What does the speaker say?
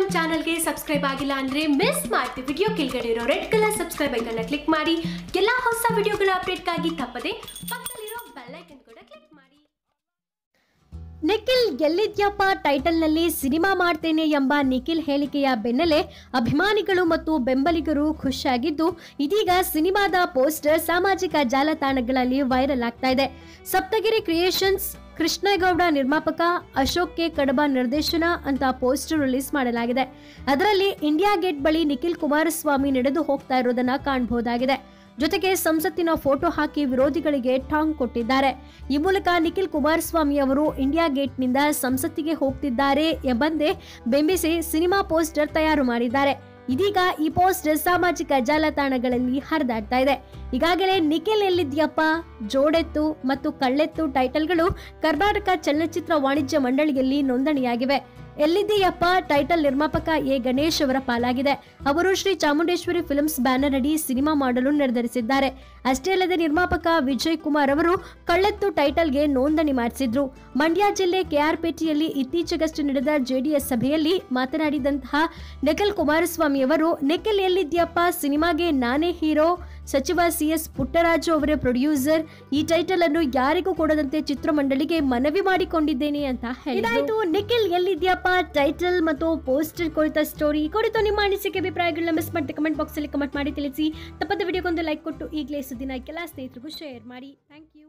ನಮ್ಮ ಚಾನಲ್ಗೆ ಸಬ್ಸ್ಕ್ರೈಬ್ ಆಗಿಲ್ಲ ಅಂದ್ರೆ ಮಿಸ್ ಮಾಡ್ತೀವಿ ವಿಡಿಯೋ ಕೆಳಗಡೆ ಇರೋ ರೆಡ್ ಕಲರ್ ಸಬ್ಸ್ಕ್ರೈಬ್ ಐಕನ್ನ ಕ್ಲಿಕ್ ಮಾಡಿ ಎಲ್ಲ ಹೊಸ ವಿಡಿಯೋಗಳ ಅಪ್ಡೇಟ್ಗಾಗಿ ತಪ್ಪದೆ ಪಕ್ಕದಲ್ಲಿರೋ ಬೆಲ್ ಐಕನ್ ಕೂಡ ಕ್ಲಿಕ್ ಮಾಡಿ ನಿಖಿಲ್ ಗೆಲ್ಲಿದ್ಯಪ್ಪ ಟೈಟಲ್ನಲ್ಲಿ ಸಿನಿಮಾ ಮಾಡ್ತೇನೆ ಎಂಬ ನಿಖಿಲ್ ಹೇಳಿಕೆಯ ಬೆನ್ನಲ್ಲೇ ಅಭಿಮಾನಿಗಳು ಮತ್ತು ಬೆಂಬಲಿಗರು ಖುಷಿಯಾಗಿದ್ದು ಇದೀಗ ಸಿನಿಮಾದ ಪೋಸ್ಟರ್ ಸಾಮಾಜಿಕ ಜಾಲತಾಣಗಳಲ್ಲಿ ವೈರಲ್ ಆಗ್ತಾ ಇದೆ ಸಪ್ತಗಿರಿ ಕ್ರಿಯೇಷನ್ಸ್ ಕೃಷ್ಣೇಗೌಡ ನಿರ್ಮಾಪಕ ಅಶೋಕ್ ಕೆ ಕಡಬ ನಿರ್ದೇಶನ ಅಂತ ಪೋಸ್ಟರ್ ರಿಲೀಸ್ ಮಾಡಲಾಗಿದೆ ಅದರಲ್ಲಿ ಇಂಡಿಯಾ ಗೇಟ್ ಬಳಿ ನಿಖಿಲ್ ಕುಮಾರಸ್ವಾಮಿ ನಡೆದು ಹೋಗ್ತಾ ಇರೋದನ್ನ ಕಾಣಬಹುದಾಗಿದೆ ಜೊತೆಗೆ ಸಂಸತ್ತಿನ ಫೋಟೋ ಹಾಕಿ ವಿರೋಧಿಗಳಿಗೆ ಟಾಂಗ್ ಕೊಟ್ಟಿದ್ದಾರೆ ಈ ಮೂಲಕ ನಿಖಿಲ್ ಕುಮಾರಸ್ವಾಮಿ ಅವರು ಇಂಡಿಯಾ ಗೇಟ್ನಿಂದ ಸಂಸತ್ತಿಗೆ ಹೋಗ್ತಿದ್ದಾರೆ ಎಂಬಂದೇ ಬಿಂಬಿಸಿ ಸಿನಿಮಾ ಪೋಸ್ಟರ್ ತಯಾರು ಮಾಡಿದ್ದಾರೆ ಇದೀಗ ಈ ಪೋಸ್ಟರ್ ಸಾಮಾಜಿಕ ಜಾಲತಾಣಗಳಲ್ಲಿ ಹರಿದಾಡ್ತಾ ಇದೆ ಈಗಾಗಲೇ ನಿಖಿಲ್ ಎಲ್ಲಿದ್ಯಪ್ಪ ಜೋಡೆತ್ತು ಮತ್ತು ಕಳ್ಳೆತ್ತು ಟೈಟಲ್ಗಳು ಕರ್ನಾಟಕ ಚಲನಚಿತ್ರ ವಾಣಿಜ್ಯ ಮಂಡಳಿಯಲ್ಲಿ ನೋಂದಣಿಯಾಗಿವೆ ಎಲ್ಲಿದ್ದೀಯಪ್ಪ ಟೈಟಲ್ ನಿರ್ಮಾಪಕ ಎ ಗಣೇಶ್ ಅವರ ಪಾಲಾಗಿದೆ ಅವರು ಶ್ರೀ ಚಾಮುಂಡೇಶ್ವರಿ ಫಿಲ್ಮ್ಸ್ ಬ್ಯಾನರ್ ಅಡಿ ಸಿನಿಮಾ ಮಾಡಲು ನಿರ್ಧರಿಸಿದ್ದಾರೆ ಅಷ್ಟೇ ಅಲ್ಲದೆ ನಿರ್ಮಾಪಕ ವಿಜಯ್ ಕುಮಾರ್ ಅವರು ಕಳ್ಳೆತ್ತು ಟೈಟಲ್ಗೆ ನೋಂದಣಿ ಮಾಡಿಸಿದ್ರು ಮಂಡ್ಯ ಜಿಲ್ಲೆ ಕೆಆರ್ಪೇಟೆಯಲ್ಲಿ ಇತ್ತೀಚೆಗಷ್ಟೇ ನಡೆದ ಜೆಡಿಎಸ್ ಸಭೆಯಲ್ಲಿ ಮಾತನಾಡಿದಂತಹ ನಿಖಿಲ್ ಕುಮಾರಸ್ವಾಮಿ ಅವರು ನಿಖಿಲ್ ಎಲ್ಲಿದ್ಯಪ್ಪ ಸಿನಿಮಾಗೆ ನಾನೇ ಹೀರೋ ಸಚಿವ ಸಿಎಸ್ ಪುಟ್ಟರಾಜು ಅವರೇ ಪ್ರೊಡ್ಯೂಸರ್ ಈ ಟೈಟಲ್ ಅನ್ನು ಯಾರಿಗೂ ಕೊಡದಂತೆ ಚಿತ್ರಮಂಡಳಿಗೆ ಮನವಿ ಮಾಡಿಕೊಂಡಿದ್ದೇನೆ ಅಂತ ಹೇಳಿದಾಯ್ತು ನಿಖಿಲ್ ಎಲ್ಲಿದ್ಯಪ್ಪ ಟೈಟಲ್ ಮತ್ತು ಪೋಸ್ಟರ್ ಕುರಿತ ಸ್ಟೋರಿ ಕುರಿತು ನಿಮ್ಮ ಅನಿಸಿಕೆ ಅಭಿಪ್ರಾಯಗಳನ್ನ ಮಿಸ್ ಮಾಡಿ ಕಮೆಂಟ್ ಬಾಕ್ಸ್ ಅಲ್ಲಿ ಕಮೆಂಟ್ ಮಾಡಿ ತಿಳಿಸಿ ತಪ್ಪದ ವಿಡಿಯೋಗೊಂದು ಲೈಕ್ ಕೊಟ್ಟು ಈಗಲೇ ಸುದ್ದಿನ ಕೆಲ ಸ್ನೇಹಿತರಿಗೂ ಶೇರ್ ಮಾಡಿ ಥ್ಯಾಂಕ್ ಯು